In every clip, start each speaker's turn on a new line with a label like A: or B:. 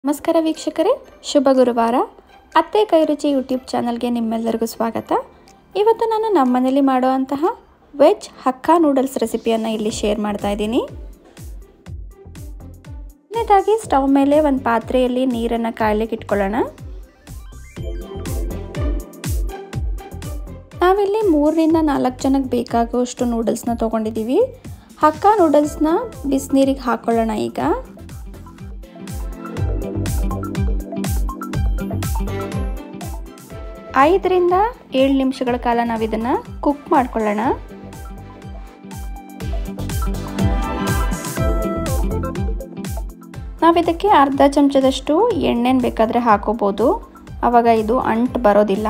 A: ನಮಸ್ಕಾರ ವೀಕ್ಷಕರೇ ಶುಭ ಗುರುವಾರ ಅತ್ತೆ ಕೈರುಚಿ ಯೂಟ್ಯೂಬ್ ಚಾನಲ್ಗೆ ನಿಮ್ಮೆಲ್ಲರಿಗೂ ಸ್ವಾಗತ ಇವತ್ತು ನಾನು ನಮ್ಮ ಮನೇಲಿ ಮಾಡುವಂತಹ ವೆಜ್ ಹಕ್ಕಾ ನೂಡಲ್ಸ್ ರೆಸಿಪಿಯನ್ನು ಇಲ್ಲಿ ಶೇರ್ ಮಾಡ್ತಾ ಇದ್ದೀನಿ ಮೊದಲನೇದಾಗಿ ಸ್ಟವ್ ಮೇಲೆ ಒಂದು ಪಾತ್ರೆಯಲ್ಲಿ ನೀರನ್ನು ಕಾಯ್ಲಿಕ್ಕೆ ಇಟ್ಕೊಳ್ಳೋಣ ನಾವಿಲ್ಲಿ ಮೂರರಿಂದ ನಾಲ್ಕು ಜನಕ್ಕೆ ಬೇಕಾಗುವಷ್ಟು ನೂಡಲ್ಸ್ನ ತೊಗೊಂಡಿದ್ದೀವಿ ಹಕ್ಕ ನೂಡಲ್ಸ್ನ ಬಿಸಿನೀರಿಗೆ ಹಾಕ್ಕೊಳ್ಳೋಣ ಈಗ ಐದರಿಂದ ಏಳು ನಿಮಿಷಗಳ ಕಾಲ ನಾವು ಇದನ್ನು ಕುಕ್ ಮಾಡ್ಕೊಳ್ಳೋಣ ನಾವಿದಕ್ಕೆ ಅರ್ಧ ಚಮಚದಷ್ಟು ಎಣ್ಣೆನ ಬೇಕಾದರೆ ಹಾಕೋಬೋದು ಆವಾಗ ಇದು ಅಂಟು ಬರೋದಿಲ್ಲ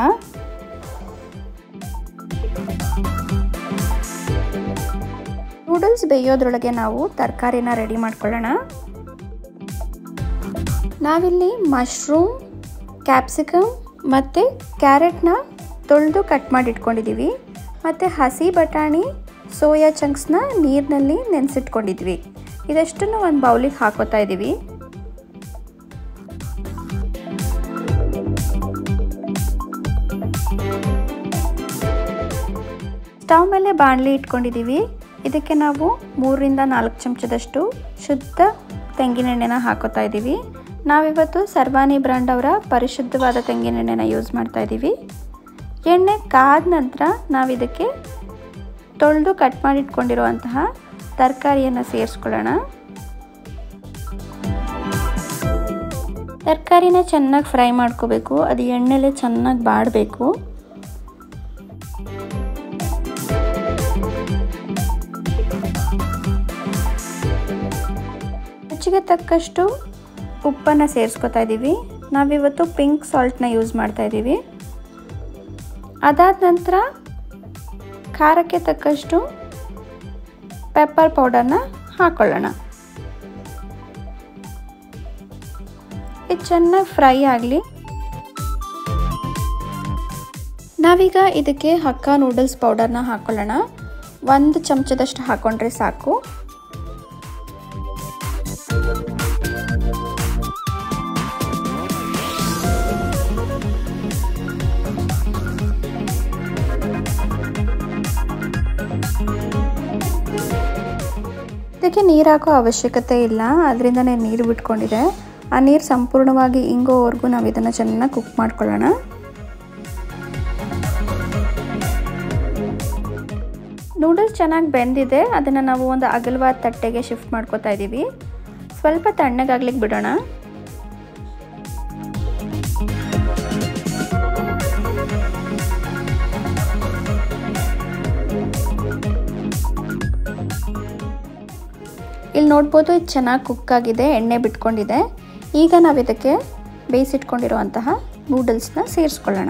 A: ನೂಡಲ್ಸ್ ಬೇಯೋದ್ರೊಳಗೆ ನಾವು ತರಕಾರಿನ ರೆಡಿ ಮಾಡ್ಕೊಳ್ಳೋಣ ನಾವಿಲ್ಲಿ ಮಶ್ರೂಮ್ ಕ್ಯಾಪ್ಸಿಕಮ್ ಮತ್ತು ಕ್ಯಾರೆಟ್ನ ತೊಳೆದು ಕಟ್ ಮಾಡಿ ಇಟ್ಕೊಂಡಿದ್ದೀವಿ ಮತ್ತು ಹಸಿ ಬಟಾಣಿ ಸೋಯಾ ಚಂಕ್ಸ್ನ ನೀರಿನಲ್ಲಿ ನೆನೆಸಿಟ್ಕೊಂಡಿದ್ವಿ ಇದಷ್ಟನ್ನು ಒಂದು ಬೌಲಿಗೆ ಹಾಕೋತಾ ಇದ್ದೀವಿ ಸ್ಟವ್ ಮೇಲೆ ಬಾಣಲಿ ಇಟ್ಕೊಂಡಿದ್ದೀವಿ ಇದಕ್ಕೆ ನಾವು ಮೂರರಿಂದ ನಾಲ್ಕು ಚಮಚದಷ್ಟು ಶುದ್ಧ ತೆಂಗಿನೆಣ್ಣೆನ ಹಾಕೋತಾ ಇದ್ದೀವಿ ನಾವಿವತ್ತು ಸರ್ವಾನಿ ಬ್ರ್ಯಾಂಡ್ ಅವರ ಪರಿಶುದ್ಧವಾದ ತೆಂಗಿನೆಣ್ಣೆನ ಯೂಸ್ ಮಾಡ್ತಾ ಇದ್ದೀವಿ ಎಣ್ಣೆ ಕಾದ ನಂತರ ನಾವಿದಕ್ಕೆ ತೊಳೆದು ಕಟ್ ಮಾಡಿ ಇಟ್ಕೊಂಡಿರುವಂತಹ ತರಕಾರಿಯನ್ನು ಸೇರಿಸ್ಕೊಳ್ಳೋಣ ತರಕಾರಿನ ಚೆನ್ನಾಗಿ ಫ್ರೈ ಮಾಡ್ಕೋಬೇಕು ಅದು ಎಣ್ಣೆಲೆ ಚೆನ್ನಾಗಿ ಬಾಡಬೇಕು ರುಚಿಗೆ ತಕ್ಕಷ್ಟು ಉಪ್ಪನ್ನು ಸೇರಿಸ್ಕೊತಾ ಇದ್ದೀವಿ ನಾವಿವತ್ತು ಪಿಂಕ್ ಸಾಲ್ಟ್ನ ಯೂಸ್ ಮಾಡ್ತಾ ಇದ್ದೀವಿ ಅದಾದ ನಂತರ ಖಾರಕ್ಕೆ ತಕ್ಕಷ್ಟು ಪೆಪ್ಪರ್ ಪೌಡರ್ನ ಹಾಕೊಳ್ಳೋಣ ಇದು ಚೆನ್ನಾಗಿ ಫ್ರೈ ಆಗಲಿ ನಾವೀಗ ಇದಕ್ಕೆ ಹಕ್ಕ ನೂಡಲ್ಸ್ ಪೌಡರ್ನ ಹಾಕೊಳ್ಳೋಣ ಒಂದು ಚಮಚದಷ್ಟು ಹಾಕೊಂಡ್ರೆ ಸಾಕು ಇದಕ್ಕೆ ನೀರು ಹಾಕೋ ಅವಶ್ಯಕತೆ ಇಲ್ಲ ಅದರಿಂದನೇ ನೀರು ಬಿಟ್ಕೊಂಡಿದೆ ಆ ನೀರು ಸಂಪೂರ್ಣವಾಗಿ ಇಂಗೋವರೆಗೂ ನಾವು ಇದನ್ನು ಚೆನ್ನಾಗಿ ಕುಕ್ ಮಾಡ್ಕೊಳ್ಳೋಣ ನೂಡಲ್ಸ್ ಚೆನ್ನಾಗಿ ಬೆಂದಿದೆ ಅದನ್ನು ನಾವು ಒಂದು ಅಗಲವಾದ ತಟ್ಟೆಗೆ ಶಿಫ್ಟ್ ಮಾಡ್ಕೋತಾ ಇದ್ದೀವಿ ಸ್ವಲ್ಪ ತಣ್ಣಗಾಗ್ಲಿಕ್ಕೆ ಬಿಡೋಣ ಇಲ್ಲಿ ನೋಡ್ಬೋದು ಇದು ಚೆನ್ನಾಗಿ ಕುಕ್ ಆಗಿದೆ ಎಣ್ಣೆ ಬಿಟ್ಕೊಂಡಿದೆ ಈಗ ನಾವು ಇದಕ್ಕೆ ಬೇಯಿಸಿಟ್ಕೊಂಡಿರುವಂತಹ ನೂಡಲ್ಸ್ನ ಸೇರಿಸ್ಕೊಳ್ಳೋಣ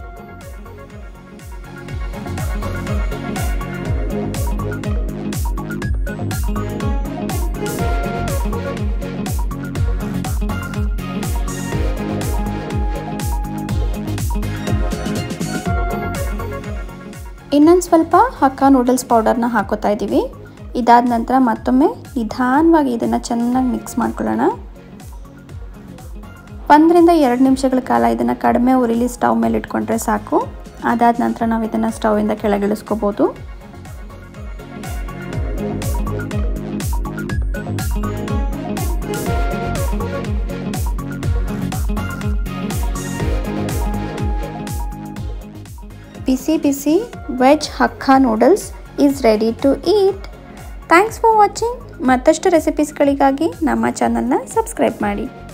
A: ಇನ್ನೊಂದು ಸ್ವಲ್ಪ ಹಕ್ಕ ನೂಡಲ್ಸ್ ಪೌಡರ್ನ ಹಾಕೋತಾ ಇದ್ದೀವಿ ಇದಾದ ನಂತರ ಮತ್ತೊಮ್ಮೆ ನಿಧಾನವಾಗಿ ಇದನ್ನು ಚೆನ್ನಾಗಿ ಮಿಕ್ಸ್ ಮಾಡ್ಕೊಳ್ಳೋಣ ಒಂದರಿಂದ ಎರಡು ನಿಮಿಷಗಳ ಕಾಲ ಇದನ್ನು ಕಡಿಮೆ ಉರಿಲಿ ಸ್ಟವ್ ಮೇಲೆ ಇಟ್ಕೊಂಡ್ರೆ ಸಾಕು ಅದಾದ ನಂತರ ನಾವು ಇದನ್ನು ಸ್ಟವಿಂದ ಕೆಳಗಿಳಿಸ್ಕೋಬೋದು ಬಿಸಿ ಬಿಸಿ veg hakka noodles is ready to eat thanks for watching ಮತ್ತಷ್ಟು ರೆಸಿಪೀಸ್ಗಳಿಗಾಗಿ ನಮ್ಮ ಚಾನಲ್ನ ಸಬ್ಸ್ಕ್ರೈಬ್ ಮಾಡಿ